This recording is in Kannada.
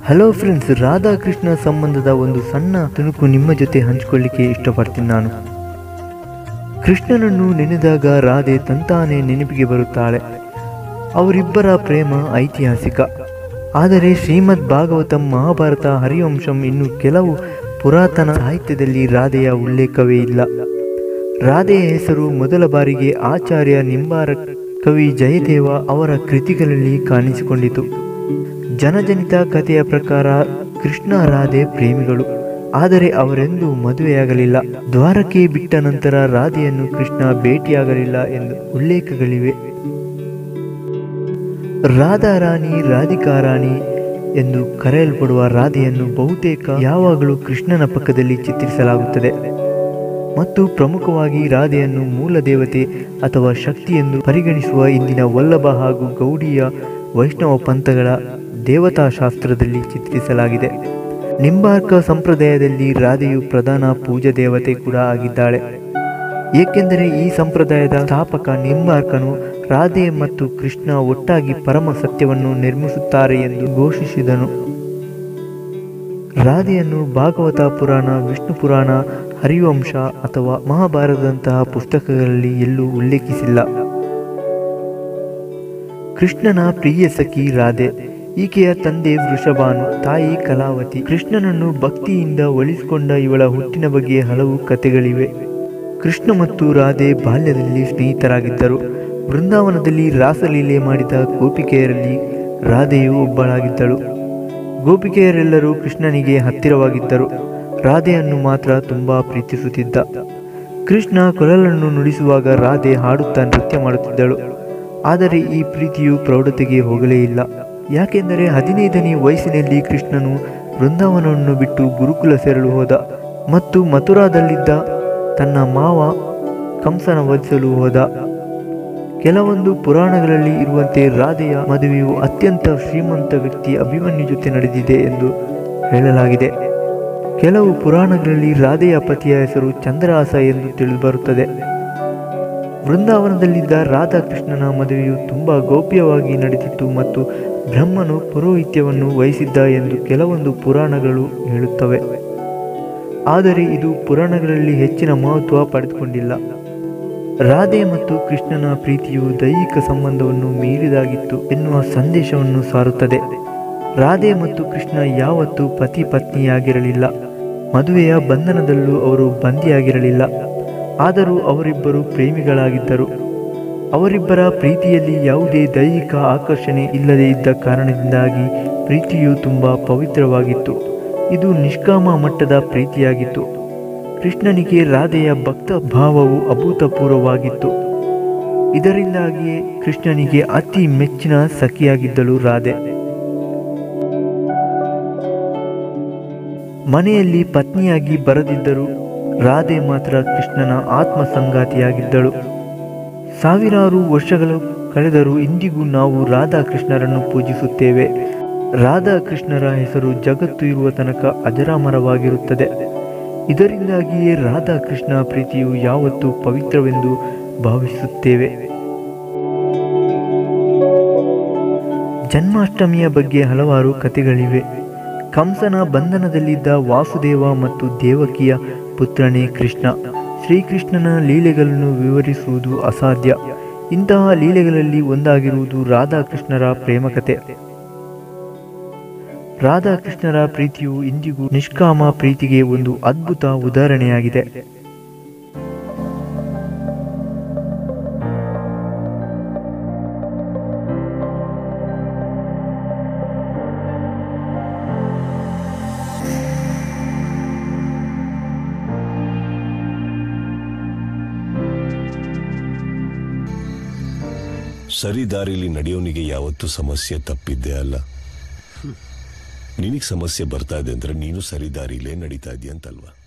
ಹಲೋ ಫ್ರೆಂಡ್ಸ್ ರಾಧಾಕೃಷ್ಣ ಸಂಬಂಧದ ಒಂದು ಸಣ್ಣ ತುಣುಕು ನಿಮ್ಮ ಜೊತೆ ಹಂಚಿಕೊಳ್ಳಿಕ್ಕೆ ಇಷ್ಟಪಡ್ತೀನಿ ನಾನು ಕೃಷ್ಣನನ್ನು ನೆನೆದಾಗ ರಾಧೆ ತಂತಾನೆ ನೆನಪಿಗೆ ಬರುತ್ತಾಳೆ ಅವರಿಬ್ಬರ ಪ್ರೇಮ ಐತಿಹಾಸಿಕ ಆದರೆ ಶ್ರೀಮದ್ ಭಾಗವತಂ ಮಹಾಭಾರತ ಹರಿವಂಶಂ ಇನ್ನು ಕೆಲವು ಪುರಾತನ ಸಾಹಿತ್ಯದಲ್ಲಿ ರಾಧೆಯ ಉಲ್ಲೇಖವೇ ಇಲ್ಲ ರಾಧೆಯ ಹೆಸರು ಮೊದಲ ಬಾರಿಗೆ ಆಚಾರ್ಯ ನಿಂಬಾರ ಕವಿ ಜಯದೇವ ಅವರ ಕೃತಿಗಳಲ್ಲಿ ಕಾಣಿಸಿಕೊಂಡಿತು ಜನಜನಿತ ಕಥೆಯ ಪ್ರಕಾರ ಕೃಷ್ಣ ರಾಧೆ ಪ್ರೇಮಿಗಳು ಆದರೆ ಅವರೆಂದೂ ಮದುವೆಯಾಗಲಿಲ್ಲ ದ್ವಾರಕೆ ಬಿಟ್ಟ ನಂತರ ರಾಧೆಯನ್ನು ಕೃಷ್ಣ ಭೇಟಿಯಾಗಲಿಲ್ಲ ಎಂದು ಉಲ್ಲೇಖಗಳಿವೆ ರಾಧಾರಾಣಿ ರಾಧಿಕಾರಾಣಿ ಎಂದು ಕರೆಯಲ್ಪಡುವ ರಾಧೆಯನ್ನು ಬಹುತೇಕ ಯಾವಾಗಲೂ ಕೃಷ್ಣನ ಪಕ್ಕದಲ್ಲಿ ಚಿತ್ರಿಸಲಾಗುತ್ತದೆ ಮತ್ತು ಪ್ರಮುಖವಾಗಿ ರಾಧೆಯನ್ನು ಮೂಲ ದೇವತೆ ಅಥವಾ ಶಕ್ತಿ ಎಂದು ಪರಿಗಣಿಸುವ ಇಂದಿನ ವಲ್ಲಭ ಹಾಗೂ ಗೌಡಿಯ ವೈಷ್ಣವ ಪಂಥಗಳ ದೇವತಾಶಾಸ್ತ್ರದಲ್ಲಿ ಚಿತ್ರಿಸಲಾಗಿದೆ ನಿಂಬಾರ್ಕ ಸಂಪ್ರದಾಯದಲ್ಲಿ ರಾಧೆಯು ಪ್ರಧಾನ ಪೂಜಾ ದೇವತೆ ಕೂಡ ಆಗಿದ್ದಾಳೆ ಏಕೆಂದರೆ ಈ ಸಂಪ್ರದಾಯದ ಸ್ಥಾಪಕ ನಿಂಬಾರ್ಕನು ರಾಧೆ ಮತ್ತು ಕೃಷ್ಣ ಒಟ್ಟಾಗಿ ಪರಮ ಸತ್ಯವನ್ನು ನಿರ್ಮಿಸುತ್ತಾರೆ ಎಂದು ಘೋಷಿಸಿದನು ರಾಧೆಯನ್ನು ಭಾಗವತ ಪುರಾಣ ವಿಷ್ಣು ಪುರಾಣ ಹರಿವಂಶ ಅಥವಾ ಮಹಾಭಾರತದಂತಹ ಪುಸ್ತಕಗಳಲ್ಲಿ ಎಲ್ಲೂ ಉಲ್ಲೇಖಿಸಿಲ್ಲ ಕೃಷ್ಣನ ಪ್ರಿಯ ಸಖಿ ರಾಧೆ ಈಕೆಯ ತಂದೆ ವೃಷಭಾನು ತಾಯಿ ಕಲಾವತಿ ಕೃಷ್ಣನನ್ನು ಭಕ್ತಿಯಿಂದ ಒಲಿಸಿಕೊಂಡ ಇವಳ ಹುಟ್ಟಿನ ಬಗ್ಗೆ ಹಲವು ಕಥೆಗಳಿವೆ ಕೃಷ್ಣ ಮತ್ತು ರಾಧೆ ಬಾಲ್ಯದಲ್ಲಿ ಸ್ನೇಹಿತರಾಗಿದ್ದರು ಬೃಂದಾವನದಲ್ಲಿ ರಾಸಲೀಲೆ ಮಾಡಿದ ಗೋಪಿಕೆಯರಲ್ಲಿ ರಾಧೆಯು ಒಬ್ಬಳಾಗಿದ್ದಳು ಗೋಪಿಕೆಯರೆಲ್ಲರೂ ಕೃಷ್ಣನಿಗೆ ಹತ್ತಿರವಾಗಿದ್ದರು ರಾಧೆಯನ್ನು ಮಾತ್ರ ತುಂಬಾ ಪ್ರೀತಿಸುತ್ತಿದ್ದ ಕೃಷ್ಣ ಕೊಳಲನ್ನು ನುಡಿಸುವಾಗ ರಾಧೆ ಹಾಡುತ್ತಾ ನೃತ್ಯ ಮಾಡುತ್ತಿದ್ದಳು ಆದರೆ ಈ ಪ್ರೀತಿಯು ಪ್ರೌಢತೆಗೆ ಹೋಗಲೇ ಇಲ್ಲ ಯಾಕೆಂದರೆ ಹದಿನೈದನೇ ವಯಸ್ಸಿನಲ್ಲಿ ಕೃಷ್ಣನು ಬೃಂದಾವನವನ್ನು ಬಿಟ್ಟು ಗುರುಕುಲ ಸೇರಲು ಹೋದ ಮತ್ತು ಮಥುರಾದಲ್ಲಿದ್ದ ತನ್ನ ಮಾವ ಕಂಸನ ವಧಿಸಲು ಹೋದ ಕೆಲವೊಂದು ಪುರಾಣಗಳಲ್ಲಿ ಇರುವಂತೆ ರಾಧೆಯ ಮದುವೆಯು ಅತ್ಯಂತ ಶ್ರೀಮಂತ ವ್ಯಕ್ತಿ ಅಭಿಮನ್ಯು ಜೊತೆ ನಡೆದಿದೆ ಎಂದು ಹೇಳಲಾಗಿದೆ ಕೆಲವು ಪುರಾಣಗಳಲ್ಲಿ ರಾಧೆಯ ಪತಿಯ ಹೆಸರು ಚಂದ್ರಹಾಸ ಎಂದು ತಿಳಿದುಬರುತ್ತದೆ ವೃಂದಾವನದಲ್ಲಿದ್ದ ರಾಧಾಕೃಷ್ಣನ ಮದುವೆಯು ತುಂಬಾ ಗೌಪ್ಯವಾಗಿ ನಡೆದಿತ್ತು ಮತ್ತು ಬ್ರಹ್ಮನು ಪೌರೋಹಿತ್ಯವನ್ನು ವಹಿಸಿದ್ದ ಎಂದು ಕೆಲವೊಂದು ಪುರಾಣಗಳು ಹೇಳುತ್ತವೆ ಆದರೆ ಇದು ಪುರಾಣಗಳಲ್ಲಿ ಹೆಚ್ಚಿನ ಮಹತ್ವ ಪಡೆದುಕೊಂಡಿಲ್ಲ ರಾಧೆ ಮತ್ತು ಕೃಷ್ಣನ ಪ್ರೀತಿಯು ದೈಹಿಕ ಸಂಬಂಧವನ್ನು ಮೀರಿದಾಗಿತ್ತು ಎನ್ನುವ ಸಂದೇಶವನ್ನು ಸಾರುತ್ತದೆ ರಾಧೆ ಮತ್ತು ಕೃಷ್ಣ ಯಾವತ್ತೂ ಪತಿ ಪತ್ನಿಯಾಗಿರಲಿಲ್ಲ ಮದುವೆಯ ಬಂಧನದಲ್ಲೂ ಅವರು ಬಂದಿಯಾಗಿರಲಿಲ್ಲ ಆದರೂ ಅವರಿಬ್ಬರು ಪ್ರೇಮಿಗಳಾಗಿದ್ದರು ಅವರಿಬ್ಬರ ಪ್ರೀತಿಯಲ್ಲಿ ಯಾವುದೇ ದೈಹಿಕ ಆಕರ್ಷಣೆ ಇಲ್ಲದೇ ಇದ್ದ ಕಾರಣದಿಂದಾಗಿ ಪ್ರೀತಿಯು ತುಂಬಾ ಪವಿತ್ರವಾಗಿತ್ತು ಇದು ನಿಷ್ಕಾಮ ಮಟ್ಟದ ಪ್ರೀತಿಯಾಗಿತ್ತು ಕೃಷ್ಣನಿಗೆ ರಾಧೆಯ ಭಕ್ತ ಭಾವವು ಅಭೂತಪೂರ್ವವಾಗಿತ್ತು ಇದರಿಂದಾಗಿಯೇ ಕೃಷ್ಣನಿಗೆ ಅತಿ ಮೆಚ್ಚಿನ ಸಖಿಯಾಗಿದ್ದಳು ರಾಧೆ ಮನೆಯಲ್ಲಿ ಪತ್ನಿಯಾಗಿ ಬರದಿದ್ದರೂ ರಾಧೆ ಮಾತ್ರ ಕೃಷ್ಣನ ಆತ್ಮ ಸಂಗಾತಿಯಾಗಿದ್ದಳು ಸಾವಿರಾರು ವರ್ಷಗಳು ಕಳೆದರೂ ಇಂದಿಗೂ ನಾವು ರಾಧಾಕೃಷ್ಣರನ್ನು ಪೂಜಿಸುತ್ತೇವೆ ರಾಧಾಕೃಷ್ಣರ ಹೆಸರು ಜಗತ್ತು ಇರುವ ತನಕ ಅಜರಾಮರವಾಗಿರುತ್ತದೆ ಇದರಿಂದಾಗಿಯೇ ರಾಧಾಕೃಷ್ಣ ಪ್ರೀತಿಯು ಯಾವತ್ತೂ ಪವಿತ್ರವೆಂದು ಭಾವಿಸುತ್ತೇವೆ ಜನ್ಮಾಷ್ಟಮಿಯ ಬಗ್ಗೆ ಹಲವಾರು ಕಥೆಗಳಿವೆ ಕಂಸನ ಬಂಧನದಲ್ಲಿದ್ದ ವಾಸುದೇವ ಮತ್ತು ದೇವಕಿಯ ಪುತ್ರನೇ ಕೃಷ್ಣ ಶ್ರೀಕೃಷ್ಣನ ಲೀಲೆಗಳನ್ನು ವಿವರಿಸುವುದು ಅಸಾಧ್ಯ ಇಂತಹ ಲೀಲೆಗಳಲ್ಲಿ ಒಂದಾಗಿರುವುದು ರಾಧಾಕೃಷ್ಣರ ಪ್ರೇಮಕತೆ ರಾಧಾಕೃಷ್ಣರ ಪ್ರೀತಿಯು ಇಂದಿಗೂ ನಿಷ್ಕಾಮ ಪ್ರೀತಿಗೆ ಒಂದು ಅದ್ಭುತ ಉದಾಹರಣೆಯಾಗಿದೆ ಸರಿ ದಾರಿಲಿ ನಡೆಯೋನಿಗೆ ಯಾವತ್ತೂ ಸಮಸ್ಯೆ ತಪ್ಪಿದ್ದೇ ಅಲ್ಲ ನಿನಗೆ ಸಮಸ್ಯೆ ಬರ್ತಾ ಇದೆ ಅಂದ್ರೆ ನೀನು ಸರಿ ದಾರಿಲೇ ನಡೀತಾ ಇದೆಯಾ ಅಂತಲ್ವಾ